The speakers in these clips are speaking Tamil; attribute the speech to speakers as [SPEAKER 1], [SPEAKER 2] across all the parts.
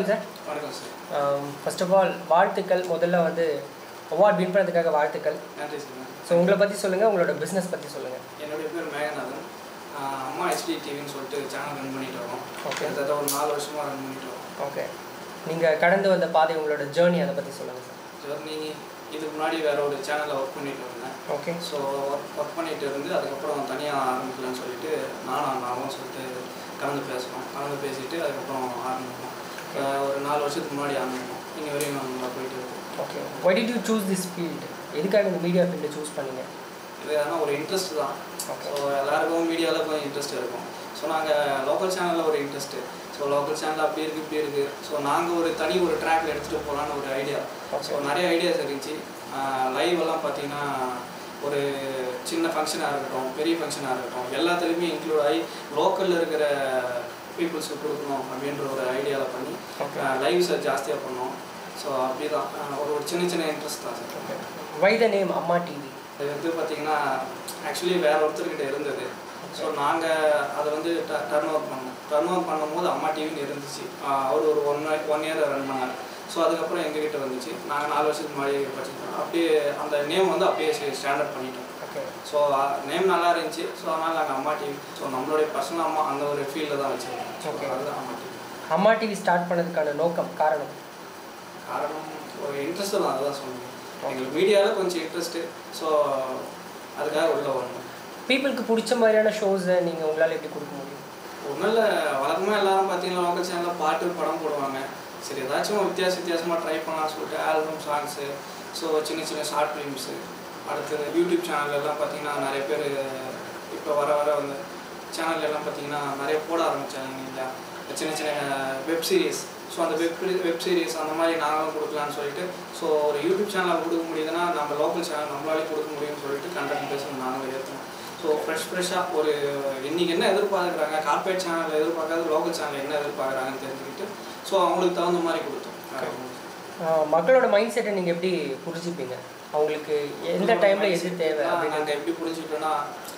[SPEAKER 1] சார்
[SPEAKER 2] வணக்கம் சார்
[SPEAKER 1] ஃபர்ஸ்ட் ஆஃப் ஆல் வாழ்த்துக்கள் முதல்ல வந்து அவார்ட் வின் பண்ணதுக்காக வாழ்த்துக்கள்
[SPEAKER 2] நன்றி சார்
[SPEAKER 1] ஸோ உங்களை பற்றி சொல்லுங்கள் உங்களோட பிஸ்னஸ் பற்றி சொல்லுங்கள்
[SPEAKER 2] என்னுடைய பேர் மேகநாதன் ஆஹ் அம்மா ஹெச்டி டிவின்னு சொல்லிட்டு சேனல் ரன் பண்ணிட்டு வரோம்
[SPEAKER 1] Okay.
[SPEAKER 2] கிட்டத்தட்ட ஒரு நாலு வருஷமாக ரன் பண்ணிட்டு வரோம்
[SPEAKER 1] ஓகே நீங்கள் கடந்து வந்த பாதை உங்களோட ஜேர்னி அதை பற்றி சொல்லுங்கள் சார்
[SPEAKER 2] ஜெர்னி இதுக்கு முன்னாடி வேற ஒரு சேனலில் ஒர்க் பண்ணிட்டு இருந்தேன்
[SPEAKER 1] ஓகே
[SPEAKER 2] ஸோ ஒர்க் பண்ணிட்டு இருந்து அதுக்கப்புறம் தனியாக ஆரம்பிக்கலாம்னு சொல்லிட்டு நானும் அண்ணாவும் சொல்லிட்டு கலந்து பேசுகிறோம் கலந்து பேசிட்டு அதுக்கப்புறம் ஆரம்பிப்போம் ஆஹ் ஒரு நாலு வருஷத்துக்கு முன்னாடி ஆரம்பிப்போம் இன்னி வரையும் நல்லா போயிட்டு இருக்கு
[SPEAKER 1] okay why did you choose this field எதுக்காக இந்த மீடியா ஃபீல்டை சூஸ் பண்ணீங்க
[SPEAKER 2] இது ஆனால் ஒரு இன்ட்ரெஸ்ட் தான்
[SPEAKER 1] ஓகே
[SPEAKER 2] ஸோ எல்லாருக்கும் மீடியாவில் கொஞ்சம் இன்ட்ரெஸ்ட் இருக்கும் ஸோ நாங்கள் லோக்கல் சேனலில் ஒரு இன்ட்ரெஸ்ட்டு ஸோ லோக்கல் சேனல் அப்படி இருக்குது இப்படி இருக்குது ஸோ நாங்கள் ஒரு தனி ஒரு ட்ராக்ல எடுத்துகிட்டு போகலான்னு ஒரு ஐடியா ஸோ
[SPEAKER 1] ஓகே
[SPEAKER 2] நிறைய ஐடியாஸ் இருந்துச்சு லைவ் எல்லாம் பார்த்தீங்கன்னா ஒரு சின்ன ஃபங்க்ஷனாக இருக்கட்டும் பெரிய ஃபங்க்ஷனாக இருக்கட்டும் எல்லாத்துலேயுமே இன்க்ளூட் ஆகி லோக்கலில் இருக்கிற பீப்புள்ஸுக்கு கொடுக்கணும் அப்படின்ற ஒரு ஐடியாவில் பண்ணி
[SPEAKER 1] ஓகே
[SPEAKER 2] லைவ்ஸை ஜாஸ்தியாக பண்ணோம் ஸோ அப்படி தான் ஒரு ஒரு சின்ன சின்ன இன்ட்ரெஸ்ட் தான் sir
[SPEAKER 1] okay why the name Amma TV
[SPEAKER 2] இது வந்து பார்த்தீங்கன்னா ஆக்சுவலி வேற ஒருத்தர்கிட்ட இருந்தது ஸோ நாங்கள் அதை வந்து டர்ன் ஓவர் பண்ணோம் டர்ன் ஓவர் பண்ணும்போது அம்மா டிவின்னு இருந்துச்சு ஆஹ் அவர் ஒரு ஒன் ஒன் இயர் ரன் பண்ணார் ஸோ அதுக்கப்புறம் எங்ககிட்ட வந்துச்சு நாங்கள் நாலு வருஷத்துக்கு முன்னாடி படிச்சிருக்கோம் அப்படியே அந்த நேம் வந்து அப்படியே ஸ்டாண்டர்ட் பண்ணிட்டோம்
[SPEAKER 1] ஓகே
[SPEAKER 2] ஸோ நேம் நல்லா இருந்துச்சு ஸோ அதனால் நாங்கள் அம்மா டிவி ஸோ நம்மளுடைய பர்சனல் அம்மா அந்த ஒரு ஃபீல்டில் தான் வச்சுருக்கோம்
[SPEAKER 1] Okay.
[SPEAKER 2] அதுதான் அம்மா டிவி
[SPEAKER 1] அம்மா டிவி ஸ்டார்ட் பண்ணதுக்கான நோக்கம் காரணம்
[SPEAKER 2] காரணம் ஒரு இன்ட்ரெஸ்ட்டு தான் அதுதான் சொன்னேன் எங்களுக்கு மீடியாவில் கொஞ்சம் இன்ட்ரெஸ்ட்டு ஸோ அதுக்காக உள்ள வரணும்
[SPEAKER 1] பீப்புளுக்கு பிடிச்ச மாதிரியான ஷோஸை நீங்கள் உங்களால் எப்படி கொடுக்க முடியும்
[SPEAKER 2] ஒன்றும் இல்லை வழக்கமாக எல்லாரும் பார்த்தீங்கன்னா லோக்கல் சேனலில் பாட்டு படம் போடுவாங்க சரி ஏதாச்சும் வித்தியாச வித்தியாசமாக ட்ரை பண்ணலாம்னு சொல்லிட்டு ஆல்பம் சாங்ஸு ஸோ சின்ன சின்ன ஷார்ட் ஃபிலிம்ஸு அடுத்தது யூடியூப் சேனல் எல்லாம் பார்த்தீங்கன்னா நிறைய பேர் இப்போ வர வர வந்து சேனல் எல்லாம் பார்த்தீங்கன்னா நிறைய போட ஆரம்பிச்சாங்க இல்லையா சின்ன சின்ன வெப் சீரிஸ் ஸோ அந்த வெப் வெப் சீரிஸ் அந்த மாதிரி நாங்களும் கொடுக்கலான்னு சொல்லிட்டு ஸோ ஒரு யூடியூப் சேனல் கொடுக்க முடியுதுன்னா நம்ம லோக்கல் சேனல் நம்மளாலே கொடுக்க முடியும்னு சொல்லிட்டு கண்டென்ட் பேசணும் நாங்களும் ஏற்றோம் ஸோ ஃப்ரெஷ் ஃப்ரெஷ்ஷாக ஒரு இன்றைக்கி என்ன எதிர்பார்க்குறாங்க கார்பரேட் சேனல் எதிர்பார்க்காத லோக்கல் சேனல் என்ன எதிர்பார்க்குறாங்கன்னு தெரிஞ்சுக்கிட்டு ஸோ அவங்களுக்கு தகுந்த மாதிரி கொடுத்தோம்
[SPEAKER 1] ஆஹ் மக்களோட மைண்ட் செட்டை நீங்கள் எப்படி புரிஞ்சுப்பீங்க அவங்களுக்கு எந்த டைமில் எது தேவை அப்படின்னு
[SPEAKER 2] நாங்கள் எப்படி புரிஞ்சுக்கிட்டோன்னா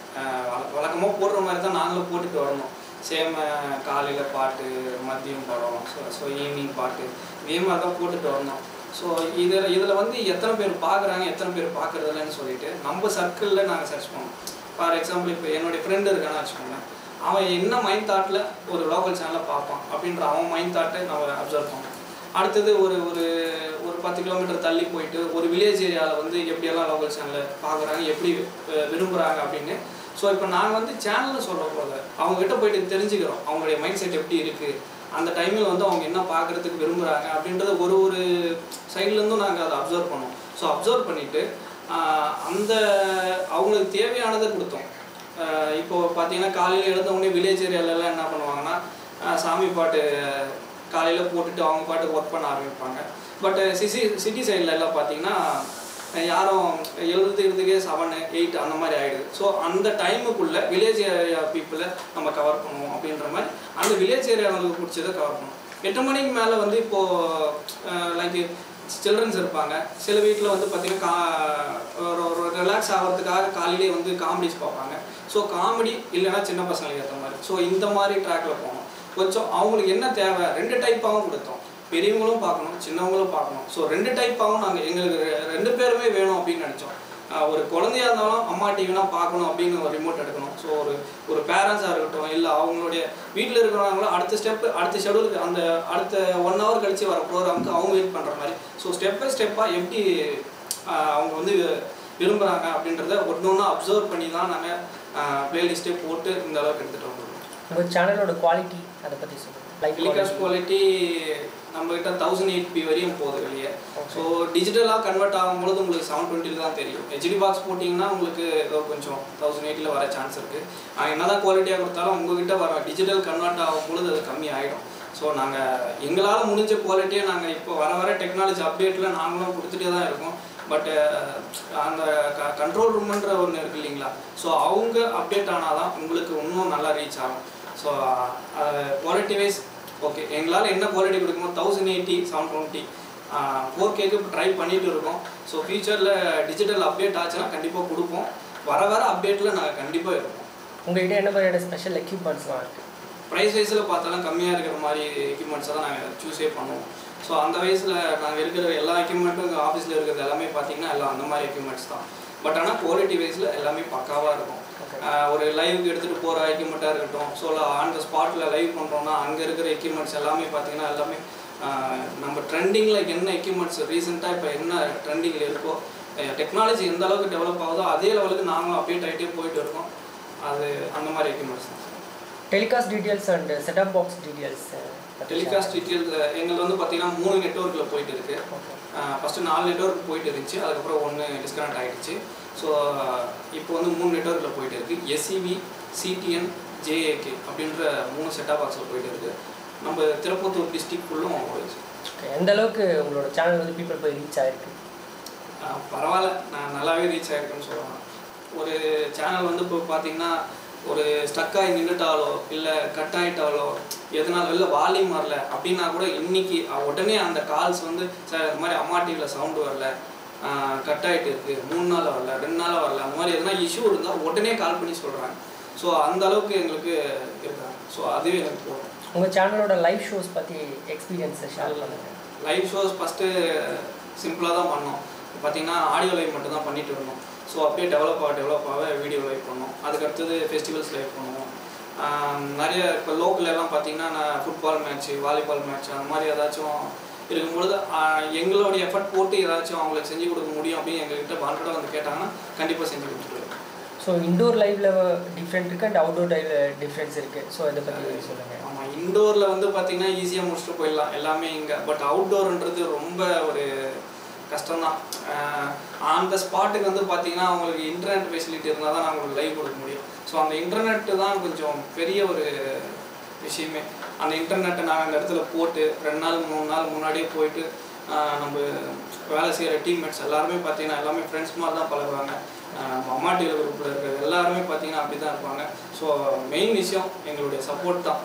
[SPEAKER 2] வழக்கமாக போடுற மாதிரி தான் நாங்களும் போட்டுட்டு வரணும் சேம் காலையில் பாட்டு மதியம் படம் ஸோ ஸோ ஈவினிங் பாட்டு இதே மாதிரி தான் போட்டுட்டு வரணும் ஸோ இதில் இதில் வந்து எத்தனை பேர் பார்க்குறாங்க எத்தனை பேர் பார்க்குறதில்லன்னு சொல்லிட்டு நம்ம சர்க்கிளில் நாங்கள் சர்ச் பண்ணோம் ஃபார் எக்ஸாம்பிள் இப்போ என்னுடைய ஃப்ரெண்டு இருக்கான்னு வச்சுக்கோங்க அவன் என்ன மைண்ட் தாட்டில் ஒரு லோக்கல் சேனலை பார்ப்பான் அப்படின்ற அவன் மைண்ட் தாட்டை நம்ம அப்சர்வ் பண்ணோம் அடுத்தது ஒரு ஒரு ஒரு பத்து கிலோமீட்டர் தள்ளி போயிட்டு ஒரு வில்லேஜ் ஏரியாவில் வந்து எப்படியெல்லாம் லோக்கல் சேனலில் பார்க்குறாங்க எப்படி அஹ், விரும்புகிறாங்க அப்படின்னு ஸோ இப்போ நாங்கள் வந்து சேனல்னு சொல்கிற போது அவங்ககிட்ட போயிட்டு தெரிஞ்சுக்கிறோம் அவங்களுடைய மைண்ட் செட் எப்படி இருக்குது அந்த டைமில் வந்து அவங்க என்ன பார்க்குறதுக்கு விரும்புகிறாங்க அப்படின்றத ஒரு ஒரு சைட்லேருந்தும் நாங்கள் அதை அப்சர்வ் பண்ணோம் ஸோ அப்சர்வ் பண்ணிவிட்டு அந்த அவங்களுக்கு தேவையானதை கொடுத்தோம் ஆஹ் இப்போ பார்த்தீங்கன்னா காலையில் எழுந்த உடனே வில்லேஜ் ஏரியாலலாம் என்ன பண்ணுவாங்கன்னா ஆஹ் சாமி பாட்டு காலையில் போட்டுட்டு அவங்க பாட்டுக்கு ஒர்க் பண்ண ஆரம்பிப்பாங்க பட் சிசி சிட்டி சைடில் எல்லாம் பார்த்தீங்கன்னா ஆஹ் யாரும் எழுதுறதுக்கே செவன் எயிட் அந்த மாதிரி ஆகிடுது ஸோ அந்த டைமுக்குள்ளே வில்லேஜ் ஏரியா பீப்புளை நம்ம கவர் பண்ணுவோம் அப்படின்ற மாதிரி அந்த வில்லேஜ் ஏரியாவுக்கு பிடிச்சதை கவர் பண்ணுவோம் எட்டு மணிக்கு மேலே வந்து இப்போது லைக் சில்ட்ரன்ஸ் இருப்பாங்க சில வீட்டில் வந்து பார்த்திங்கன்னா கா ஒரு ஒரு ரிலாக்ஸ் ஆகிறதுக்காக காலையிலே வந்து காமெடிஸ் பார்ப்பாங்க ஸோ காமெடி இல்லைன்னா சின்ன பசங்களுக்கு ஏற்ற மாதிரி ஸோ இந்த மாதிரி ட்ராக்ல போனோம் கொஞ்சம் அவங்களுக்கு என்ன தேவை ரெண்டு டைப்பாகவும் கொடுத்தோம் பெரியவங்களும் பார்க்கணும் சின்னவங்களும் பார்க்கணும் ஸோ ரெண்டு டைப்பாகவும் நாங்கள் எங்களுக்கு ரெ- ரெண்டு பேருமே வேணும் அப்படின்னு நினச்சோம் ஆஹ் ஒரு குழந்தையா இருந்தாலும் அம்மா டிவினா பார்க்கணும் அப்படின்னு ஒரு ரிமோட் எடுக்கணும் ஸோ ஒரு ஒரு பேரண்ட்ஸாக இருக்கட்டும் இல்லை அவங்களுடைய வீட்டில் இருக்கிறவங்களும் அடுத்த ஸ்டெப் அடுத்த ஷெடியூலுக்கு அந்த அடுத்த ஒன் ஹவர் கழிச்சு வர ப்ரோக்ராமுக்கு அவங்க வெயிட் பண்ணுற மாதிரி ஸோ ஸ்டெப் பை ஸ்டெப்பாக எப்படி ஆஹ் அவங்க வந்து விரும்புகிறாங்க அப்படின்றத ஒன்று ஒன்றா அப்சர்வ் பண்ணி தான் நாங்கள் ப்ளேலிஸ்ட்டே போட்டு இந்த அளவுக்கு எடுத்துகிட்டு வந்துருக்கோம்
[SPEAKER 1] உங்கள் சேனலோட குவாலிட்டி அதை பற்றி சொல்லுங்கள் லைக்
[SPEAKER 2] டெலிகாஸ்ட் குவாலிட்டி நம்மகிட்ட தௌசண்ட் எயிட் பி வரையும் போகுது வெளியே ஸோ டிஜிட்டலாக கன்வெர்ட் ஆகும்பொழுது உங்களுக்கு செவன் டுவெண்ட்டியில் தான் தெரியும் ஹெச்டி பாக்ஸ் போட்டிங்கன்னா உங்களுக்கு ஏதோ கொஞ்சம் தௌசண்ட் எயிட்டில் வர சான்ஸ் இருக்குது என்ன தான் குவாலிட்டியாக கொடுத்தாலும் உங்ககிட்ட வர டிஜிட்டல் கன்வெர்ட் ஆகும்பொழுது அது கம்மி ஆகிடும் ஸோ நாங்கள் எங்களால் முடிஞ்ச குவாலிட்டியை நாங்கள் இப்போ வர வர டெக்னாலஜி அப்டேட்டில் நாங்களும் கொடுத்துட்டே தான் இருக்கோம் பட் அந்த க கண்ட்ரோல் ரூம்ன்ற ஒன்று இருக்கு இல்லைங்களா ஸோ அவங்க அப்டேட் ஆனால் தான் உங்களுக்கு இன்னும் நல்லா ரீச் ஆகும் ஸோ குவாலிட்டி வைஸ் ஓகே எங்களால் என்ன குவாலிட்டி கொடுக்கணும் thousand eighty seven twenty four கேக்கு ட்ரை பண்ணிட்டு இருக்கோம் ஸோ ஃபியூச்சரில் டிஜிட்டல் அப்டேட் ஆச்சுன்னா கண்டிப்பாக கொடுப்போம் வர வர அப்டேட்டில் நாங்கள் கண்டிப்பாக இருப்போம்
[SPEAKER 1] உங்கள்கிட்ட என்ன மாதிரியான ஸ்பெஷல் எக்யூப்மெண்ட்ஸ்லாம் இருக்குது
[SPEAKER 2] ப்ரைஸ் வைஸில் பார்த்தாலும் கம்மியாக இருக்கிற மாதிரி எக்யூப்மெண்ட்ஸை தான் நாங்கள் சூஸே பண்ணுவோம் ஸோ அந்த வயசில் நாங்கள் இருக்கிற எல்லா எக்யூப்மெண்ட்டும் எங்கள் ஆஃபீஸில் இருக்கிறது எல்லாமே பார்த்தீங்கன்னா எல்லாம் அந்த மாதிரி எக்யூப்மெண்ட்ஸ் தான் பட் ஆனால் குவாலிட்டி வைஸில் எல்லாமே பக்காவாக இருக்கும் ஆஹ் ஒரு லைவுக்கு எடுத்துகிட்டு போகிற எக்யூப்மெண்ட்டாக இருக்கட்டும் ஸோ ஆன் த ஸ்பாட்டில் லைவ் பண்ணுறோம்னா அங்கே இருக்கிற எக்யூப்மெண்ட்ஸ் எல்லாமே பார்த்தீங்கன்னா எல்லாமே ஆஹ் நம்ம ட்ரெண்டிங்கில் என்ன எக்யூப்மெண்ட்ஸ் ரீசெண்டாக இப்போ என்ன ட்ரெண்டிங்கில் இருக்கோ டெக்னாலஜி எந்த அளவுக்கு டெவலப் ஆகுதோ அதே லெவலுக்கு நாங்களும் அப்டேட் ஆகிட்டே போயிட்டு இருக்கோம் அது அந்த மாதிரி எக்யூப்மெண்ட்ஸ் தான்
[SPEAKER 1] telecast details and setup box details
[SPEAKER 2] telecast detail எங்களுக்கு வந்து பார்த்தீங்கன்னா மூணு நெட்ஒர்க்கில் போயிட்டு இருக்கு
[SPEAKER 1] ஓகே
[SPEAKER 2] ஃபஸ்ட்டு நாலு நெட்ஒர்க் போயிட்டு இருந்துச்சு அதுக்கப்புறம் ஒன்று டிஸ்கனெக்ட் ஆகிடுச்சு ஸோ இப்போ வந்து மூணு நெட்ஒர்க்கில் போயிட்டு இருக்கு எஸ்சிவி சிடிஎன் ஜேஏகே அப்படின்ற மூணு செட்டாப் பாக்ஸில் போயிட்டு இருக்கு நம்ம திருப்பத்தூர் டிஸ்ட்ரிக்ட் ஃபுல்லும் ஓடிச்சு
[SPEAKER 1] ஓகே எந்த அளவுக்கு உங்களோட சேனல் வந்து பீப்புள் போய் ரீச் ஆயிருக்கு
[SPEAKER 2] ஆஹ் பரவாயில்ல நான் நல்லாவே ரீச் ஆகிருக்கேன்னு சொல்லலாம் ஒரு சேனல் வந்து இப்போ பார்த்தீங்கன்னா ஒரு ஸ்டக் ஆகி நின்றுட்டாலோ இல்லை கட் ஆகிட்டாலோ எதனால வெளில வால்யூம் வரல அப்படின்னா கூட இன்னைக்கு அஹ் உடனே அந்த கால்ஸ் வந்து சார் இந்த மாதிரி அம்மா டிவியில் சவுண்டு வரல கட் ஆகிட்டு இருக்கு மூணு நாள் வரல ரெண்டு நாள் வரல அந்த மாதிரி எதனா இஷ்யூ இருந்தால் உடனே கால் பண்ணி சொல்கிறாங்க ஸோ அந்த அளவுக்கு எங்களுக்கு இருக்காங்க ஸோ அதுவே எனக்கு போதும்
[SPEAKER 1] உங்கள் சேனலோட லைவ் ஷோஸ் பற்றி எக்ஸ்பீரியன்ஸை ஷேர் பண்ணுங்கள்
[SPEAKER 2] லைவ் ஷோஸ் ஃபஸ்ட்டு சிம்பிளாக தான் பண்ணோம் பார்த்தீங்கன்னா ஆடியோ லைவ் மட்டும் தான் பண்ணிட்டு இருந்தோம் ஸோ அப்படியே டெவலப் ஆக டெவலப் ஆக வீடியோ லைவ் பண்ணோம் அதுக்கு அடுத்தது ஃபெஸ்டிவல்ஸ் லைவ் பண்ணுவோம் ஆம், நிறைய இப்போ லோக்கல் எல்லாம் பார்த்தீங்கன்னா நான் ஃபுட்பால் மேட்ச்சு வாலிபால் மேட்ச் அந்த மாதிரி ஏதாச்சும் இருக்கும்பொழுது ஆ, எங்களுடைய எஃபர்ட் போட்டு ஏதாச்சும் அவங்களுக்கு செஞ்சு கொடுக்க முடியும் அப்படின்னு எங்ககிட்ட பாண்டடாக வந்து கேட்டாங்கன்னா கண்டிப்பாக செஞ்சு கொடுத்துருவோம்
[SPEAKER 1] ஸோ இண்டோர் லைவ்ல டிஃப்ரெண்ட் இருக்குது அண்ட் அவுட்டோர் லைவ்ல டிஃப்ரென்ஸ் இருக்குது ஸோ இதை பற்றி சொல்லுங்கள்
[SPEAKER 2] ஆமாம் இண்டோரில் வந்து பார்த்தீங்கன்னா ஈஸியாக முடிச்சுட்டு போயிடலாம் எல்லாமே இங்கே பட் அவுட்டோர்ன்றது ரொம்ப ஒரு கஷ்டம்தான் அந்த ஸ்பாட்டுக்கு வந்து பார்த்தீங்கன்னா அவங்களுக்கு இன்டர்நெட் ஃபெசிலிட்டி இருந்தால் தான் அவங்களுக்கு லைவ் கொடுக்க முடியும் ஸோ அந்த இன்டர்நெட்டு தான் கொஞ்சம் பெரிய ஒரு விஷயமே அந்த இன்டர்நெட்டை நாங்கள் அந்த இடத்துல போட்டு ரெண்டு நாள் மூணு நாள் முன்னாடியே போயிட்டு ஆஹ் நம்ம வேலை செய்கிற டீம்மேட்ஸ் எல்லாருமே பார்த்தீங்கன்னா எல்லாமே ஃப்ரெண்ட்ஸ் மாதிரி தான் பழகுவாங்க ஆஹ் நம்ம அம்மா டிவி குரூப்பில் இருக்கிற எல்லாருமே பார்த்தீங்கன்னா அப்படி தான் இருப்பாங்க ஸோ மெயின் விஷயம் எங்களுடைய சப்போர்ட் தான்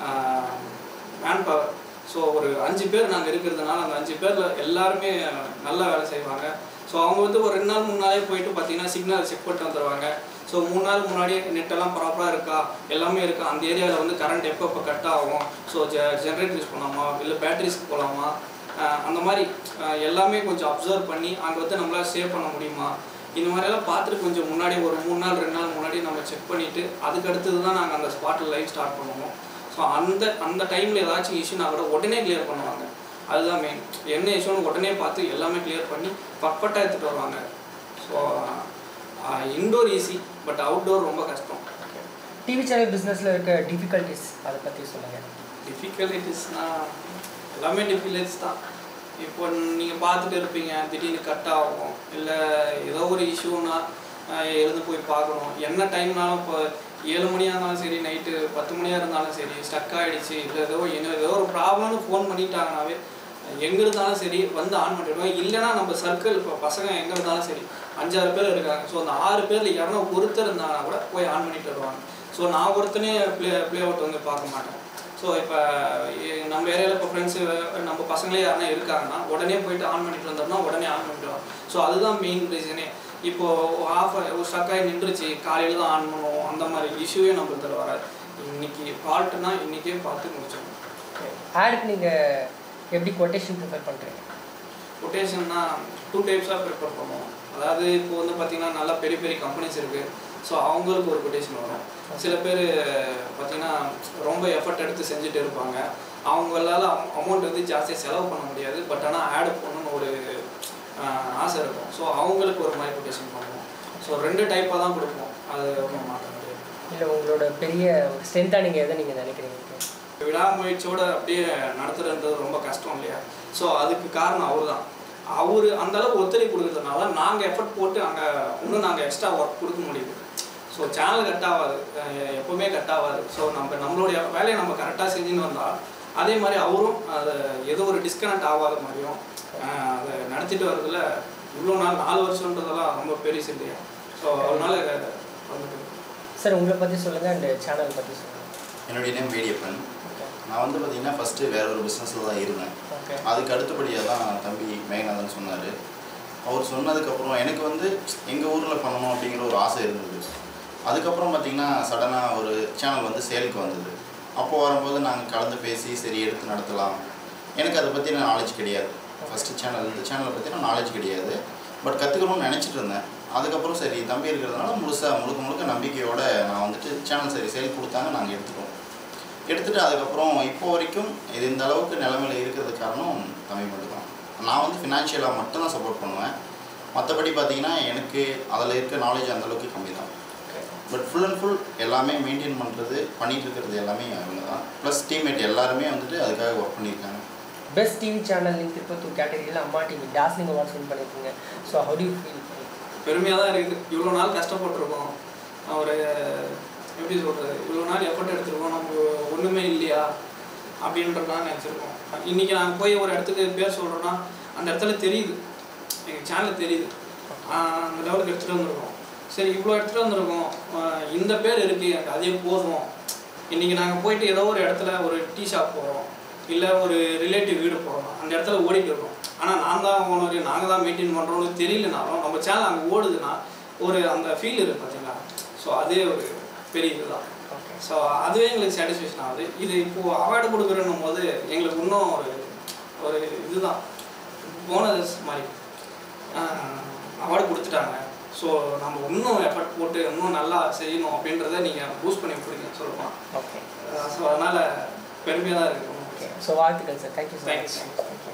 [SPEAKER 2] மேன் பவர் ஸோ ஒரு அஞ்சு பேர் நாங்கள் இருக்கிறதுனால அந்த அஞ்சு பேரில் எல்லாருமே நல்லா வேலை செய்வாங்க ஸோ அவங்க வந்து ஒரு ரெண்டு நாள் மூணு நாளே போயிட்டு பார்த்தீங்கன்னா சிக்னல் செக் பண்ணிட்டு வந்துடுவாங்க ஸோ மூணு நாள் முன்னாடியே நெட்டெல்லாம் ப்ராப்பராக இருக்கா எல்லாமே இருக்கா அந்த ஏரியாவில் வந்து கரண்ட் எப்போ எப்போ கட் ஆகும் ஸோ ஜெ ஜென்ரேட்டர் யூஸ் பண்ணலாமா இல்லை பேட்டரிஸ்க்கு போகலாமா ஆஹ் அந்த மாதிரி ஆஹ் எல்லாமே கொஞ்சம் அப்சர்வ் பண்ணி அங்கே வந்து நம்மளால் சேவ் பண்ண முடியுமா இந்த மாதிரியெல்லாம் பார்த்துட்டு கொஞ்சம் முன்னாடி ஒரு மூணு நாள் ரெண்டு நாள் முன்னாடி நம்ம செக் பண்ணிவிட்டு அதுக்கு அடுத்தது தான் நாங்கள் அந்த ஸ்பாட்டில் லைவ் ஸ்டார்ட் பண்ணுவோம் ஸோ அந்த அந்த டைமில் ஏதாச்சும் இஷ்யூனா கூட உடனே கிளியர் பண்ணுவாங்க அதுதான் மெயின் என்ன இஷ்யூன்னு உடனே பார்த்து எல்லாமே கிளியர் பண்ணி பர்ஃபெக்டாக எடுத்துகிட்டு வருவாங்க so indoor easy but outdoor ரொம்ப கஷ்டம்
[SPEAKER 1] டிவி சேனல் பிஸ்னஸில் இருக்க டிஃபிகல்ட்டிஸ் அதை பற்றி சொல்லுங்கள்
[SPEAKER 2] டிஃபிகல்ட்டிஸ்னால் எல்லாமே டிஃபிகல்ட்டிஸ் தான் இப்போ நீங்கள் பார்த்துட்டு இருப்பீங்க திடீர்னு கட் ஆகும் இல்லை ஏதோ ஒரு இஷ்யூனா எழுந்து போய் பார்க்கணும் என்ன டைம்னாலும் இப்போ ஏழு மணியாக இருந்தாலும் சரி நைட்டு பத்து மணியாக இருந்தாலும் சரி ஸ்டக் ஆகிடுச்சு இல்லை ஏதோ என்ன ஏதோ ஒரு ப்ராப்ளம்னு ஃபோன் பண்ணிட்டாங்கனாவே எங்கே இருந்தாலும் சரி வந்து ஆன் பண்ணிடுவோம் இல்லைன்னா நம்ம சர்க்கிள் இப்போ பசங்க எங்கே இருந்தாலும் சரி அஞ்சாறு பேர் இருக்காங்க ஸோ அந்த ஆறு பேரில் யாரோ ஒருத்தர் இருந்தாங்கன்னா கூட போய் ஆன் பண்ணிட்டு வருவாங்க ஸோ நான் ஒருத்தனே ப்ளே ப்ளே அவுட் வந்து பார்க்க மாட்டேன் ஸோ இப்போ நம்ம ஏரியாவில் இப்போ ஃப்ரெண்ட்ஸு நம்ம பசங்களே யாருன்னா இருக்காங்கன்னா உடனே போயிட்டு ஆன் பண்ணிட்டு வந்தோம்னா உடனே ஆன் பண்ணிடுவோம் ஸோ அதுதான் மெயின் ரீசனே இப்போ ஆஃப் ஒரு ஸ்டக்காகி நின்றுச்சு காலையில் தான் ஆன் பண்ணுவோம் அந்த மாதிரி இஷ்யூவே நம்மளுக்கு இதில் வராது இன்னைக்கு ஃபால்ட்டுனா இன்றைக்கே பார்த்து முடிச்சிடணும்
[SPEAKER 1] ஆடுக்கு நீங்கள் எப்படி கொட்டேஷன் ப்ரிஃபர் பண்ணுறீங்க
[SPEAKER 2] கொட்டேஷன்னா டூ டைப்ஸாக ப்ரிப்பேர் பண்ணுவோம் அதாவது இப்போ வந்து பார்த்திங்கன்னா நல்லா பெரிய பெரிய கம்பெனிஸ் இருக்குது ஸோ அவங்களுக்கு ஒரு கொட்டேஷன் வரும் சில பேர் பார்த்திங்கன்னா ரொம்ப எஃபர்ட் எடுத்து செஞ்சுட்டு இருப்பாங்க அவங்களால அமௌண்ட் வந்து ஜாஸ்தியாக செலவு பண்ண முடியாது பட் ஆனால் ஆட் பண்ணணும்னு ஒரு ஆஹ், ஆசை இருக்கும் ஸோ அவங்களுக்கு ஒரு மாதிரி கொட்டேஷன் பண்ணுவோம் ஸோ ரெண்டு டைப்பாக தான் கொடுப்போம் அது ஒன்றும் மாற்ற முடியாது
[SPEAKER 1] இல்லை உங்களோட பெரிய ஸ்ட்ரென்த்தாக நீங்கள் எதை நீங்கள் நினைக்கிறீங்க
[SPEAKER 2] விடாமுயற்சியோட அப்படியே நடத்துறதுன்றது ரொம்ப கஷ்டம் இல்லையா ஸோ அதுக்கு காரணம் அவர் தான் அவர் அந்த அளவுக்கு ஒத்துழைப்பு கொடுக்கறதுனால நாங்கள் எஃபர்ட் போட்டு அங்கே இன்னும் நாங்கள் எக்ஸ்ட்ரா ஒர்க் கொடுக்க முடியுது ஸோ சேனல் கட் ஆகாது அஹ் எப்பவுமே கட் ஆகாது ஸோ நம்ம நம்மளுடைய வேலையை நம்ம கரெக்டாக செஞ்சுன்னு வந்தால் அதே மாதிரி அவரும் அதை ஏதோ ஒரு டிஸ்கனெக்ட் ஆகாத மாதிரியும் அஹ் அதை நடத்திட்டு வரதுல இவ்வளோ நாள் நாலு வருஷன்றதெல்லாம் ரொம்ப பெருசு இல்லையா ஸோ அதனால வந்துட்டு
[SPEAKER 1] சார் உங்களை பற்றி சொல்லுங்கள் அண்ட் சேனல் பற்றி சொல்லுங்கள்
[SPEAKER 3] என்னுடைய நேம் வேடியப்பன்
[SPEAKER 1] ஓகே
[SPEAKER 3] நான் வந்து பார்த்தீங்கன்னா ஃபஸ்ட்டு வேற ஒரு பிஸ்னஸில் தான் இருந்தேன்
[SPEAKER 1] ஓகே
[SPEAKER 3] அதுக்கு அடுத்தபடியாக தான் தம்பி மேகநாதன் சொன்னார் அவர் சொன்னதுக்கப்புறம் எனக்கு வந்து எங்கள் ஊரில் பண்ணணும் அப்படிங்கிற ஒரு ஆசை இருந்தது அதுக்கப்புறம் பார்த்தீங்கன்னா சடனாக ஒரு சேனல் வந்து சேலுக்கு வந்தது அப்போ வரும்போது நாங்கள் கலந்து பேசி சரி எடுத்து நடத்தலாம் எனக்கு அதை பற்றின நாலேஜ் கிடையாது ஃபஸ்ட்டு சேனல் இந்த சேனலை பற்றின நாலேஜ் கிடையாது பட் கற்றுக்கணும்னு நினச்சிட்டு இருந்தேன் அதுக்கப்புறம் சரி தம்பி இருக்கிறதுனால முழுசாக முழுக்க முழுக்க நம்பிக்கையோட நான் வந்துட்டு சேனல் சரி சேல் கொடுத்தாங்க நாங்கள் எடுத்துட்டோம் எடுத்துட்டு அதுக்கப்புறம் இப்போ வரைக்கும் இது இந்த அளவுக்கு நிலைமையில இருக்கிறது காரணம் தம்பி மட்டும்தான் நான் வந்து ஃபினான்ஷியலாக மட்டும்தான் சப்போர்ட் பண்ணுவேன் மற்றபடி பார்த்தீங்கன்னா எனக்கு அதில் இருக்க நாலேஜ் அந்தளவுக்கு கம்மி தான் பட் ஃபுல் அண்ட் ஃபுல் எல்லாமே மெயின்டைன் பண்ணுறது பண்ணிட்டு இருக்கிறது எல்லாமே அவங்க தான் ப்ளஸ் டீம்மேட் எல்லாருமே வந்துட்டு அதுக்காக ஒர்க் பண்ணியிருக்காங்க
[SPEAKER 1] பெஸ்ட் டிவி சேனல் நீங்கள் திருப்பத்தூர் கேட்டகரியில் Amma TV dazzling awards win பண்ணியிருக்கீங்க ஸோ ஹவு டு ஃபீல்
[SPEAKER 2] பெருமையாக தான் இருக்குது இவ்வளோ நாள் கஷ்டப்பட்டிருக்கோம் ஒரு எப்படி சொல்கிறது இவ்வளோ நாள் எஃபர்ட் எடுத்திருக்கோம் நம்ம ஒன்றுமே இல்லையா அப்படின்றதான் நினச்சிருக்கோம் இன்றைக்கி நாங்கள் போய் ஒரு இடத்துக்கு பேர் சொல்கிறோன்னா அந்த இடத்துல தெரியுது எங்கள் சேனல் தெரியுது ஆஹ் அந்த லெவலுக்கு எடுத்துகிட்டு வந்திருக்கோம் சரி இவ்வளோ எடுத்துகிட்டு வந்திருக்கோம் ஆஹ் இந்த பேர் இருக்குது எனக்கு அதே போதும் இன்றைக்கி நாங்கள் போயிட்டு ஏதோ ஒரு இடத்துல ஒரு டீ ஷாப் போகிறோம் இல்லை ஒரு ரிலேட்டிவ் வீடு போகிறோம் அந்த இடத்துல ஓடிட்டு இருக்கோம் ஆனால் நான் தான் ஓனர் நாங்கள் தான் மெயின்டைன் பண்ணுறோம்னு தெரியலனாலும் நம்ம சேனல் அங்கே ஓடுதுன்னா ஒரு அந்த ஃபீல் இருக்குது பார்த்தீங்களா ஸோ அதே ஒரு பெரிய இதுதான்
[SPEAKER 1] ஓகே
[SPEAKER 2] ஸோ அதுவே எங்களுக்கு சாட்டிஸ்ஃபேக்ஷன் ஆகுது இது இப்போது அவார்டு கொடுக்குறன்னும் போது எங்களுக்கு இன்னும் ஒரு ஒரு இதுதான் போனஸ் மாதிரி அவார்டு கொடுத்துட்டாங்க ஸோ நம்ம இன்னும் எஃபர்ட் போட்டு இன்னும் நல்லா செய்யணும் அப்படின்றத நீங்கள் பூஸ்ட் பண்ணி கொடுங்க சொல்லலாம்
[SPEAKER 1] ஓகே
[SPEAKER 2] ஸோ அதனால் பெருமையாக தான் இருக்குது
[SPEAKER 1] ஓகே ஸோ வாழ்த்துக்கள் sir thank you so
[SPEAKER 2] Thanks.
[SPEAKER 1] Much thank you